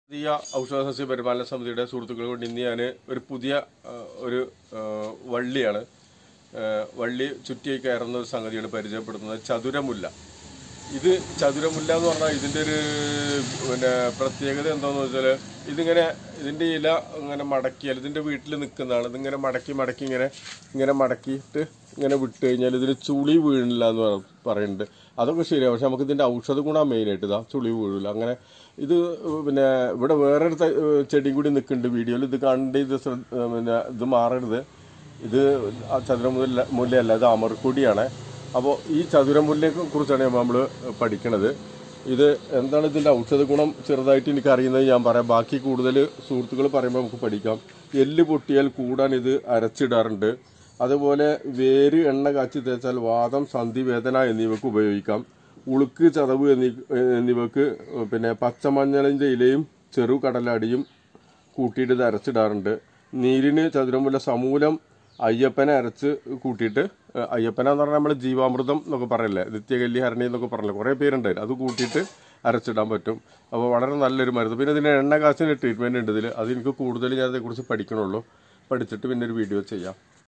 പുതിയ ഔഷധ സസ്യ പരിപാലന സമിതിയുടെ സുഹൃത്തുക്കൾ കൊണ്ട് ഇന്ന് ഞാൻ ഒരു പുതിയ ആ, ഒരു ആ, വള്ളിയാണ് ആ, വള്ളി ചുറ്റി കയറുന്ന ഒരു സംഗതിയാണ് പരിചയപ്പെടുത്തുന്നത് ചതുരമുല്ല ഇത് ചതുരമുല്ല എന്ന് പറഞ്ഞാൽ ഇതിൻ്റെ ഒരു പിന്നെ പ്രത്യേകത എന്താണെന്ന് വെച്ചാൽ ഇതിങ്ങനെ ഇതിൻ്റെ ഇല ഇങ്ങനെ മടക്കിയാൽ ഇതിൻ്റെ വീട്ടിൽ നിൽക്കുന്നതാണ് ഇതിങ്ങനെ മടക്കി മടക്കി ഇങ്ങനെ ഇങ്ങനെ മടക്കിയിട്ട് ഇങ്ങനെ വിട്ട് കഴിഞ്ഞാൽ ഇതിന് ചുളി വീണില്ല എന്ന് പറ- പറയുന്നുണ്ട് അതൊക്കെ ശരിയാണ് പക്ഷെ നമുക്ക് ഇതിൻ്റെ ഔഷധ ഗുണം മെയിനായിട്ട് ഇതാ ചുളി വീഴില്ല അങ്ങനെ ഇത് പിന്നെ ഇവിടെ വേറൊരു ത- ചെടിയും കൂടി നിൽക്കുന്നുണ്ട് വീഡിയോയിൽ ഇത് കണ്ട് ഇത് ശ്രദ്ധ പിന്നെ ഇത് മാറരുത് ഇത് ചതുരമുല്ല മുല്ലയല്ല ഇത് അമർക്കുടിയാണ് അപ്പോൾ ഈ ചതുരമുല്ലയെ കുറിച്ചാണ് നമ്മൾ പഠിക്കണത് ഇത് എന്താണ് ഇതിൻ്റെ ഔഷധ ഗുണം ചെറുതായിട്ട് എനിക്ക് അറിയുന്നത് ഞാൻ പറയാം ബാക്കി കൂടുതൽ സുഹൃത്തുക്കൾ പറയുമ്പോൾ നമുക്ക് പഠിക്കാം എല്ല് പൊട്ടിയാൽ കൂടാൻ ഇത് അരച്ചിടാറുണ്ട് അതുപോലെ വേര് എണ്ണ കാച്ചി തേച്ചാൽ വാദം സന്ധിവേദന എന്നിവക്ക് ഉപയോഗിക്കാം ഉളുക്ക് ചതവ് എന്നീ എന്നിവക്ക് പിന്നെ പച്ചമഞ്ഞളിൻ്റെ ഇലയും ചെറു കടലടിയും കൂട്ടിയിട്ട് ഇത് അരച്ചിടാറുണ്ട് നീരിന് ചതുരമുല്ല സമൂലം അയ്യപ്പനെ അരച്ച് കൂട്ടിയിട്ട് ഏഹ്, അയ്യപ്പന എന്ന് പറഞ്ഞാൽ നമ്മൾ ജീവാമൃതം എന്നൊക്കെ പറയല്ലേ നിത്യകല്യ ഹരണി എന്നൊക്കെ പറയല്ലേ കുറേ പേരുണ്ട് അത് കൂട്ടിയിട്ട് അരച്ചിടാൻ പറ്റും അപ്പോൾ വളരെ നല്ലൊരു മരുന്ന് പിന്നെ ഇതിന് എണ്ണ കാച്ചിന് ട്രീറ്റ്മെൻറ്റ് ഉണ്ട് ഇതിൽ അത് എനിക്ക് കൂടുതൽ ഞാൻ അതേക്കുറിച്ച് പഠിക്കണുള്ളൂ പഠിച്ചിട്ട് പിന്നെ ഒരു വീഡിയോ ചെയ്യാം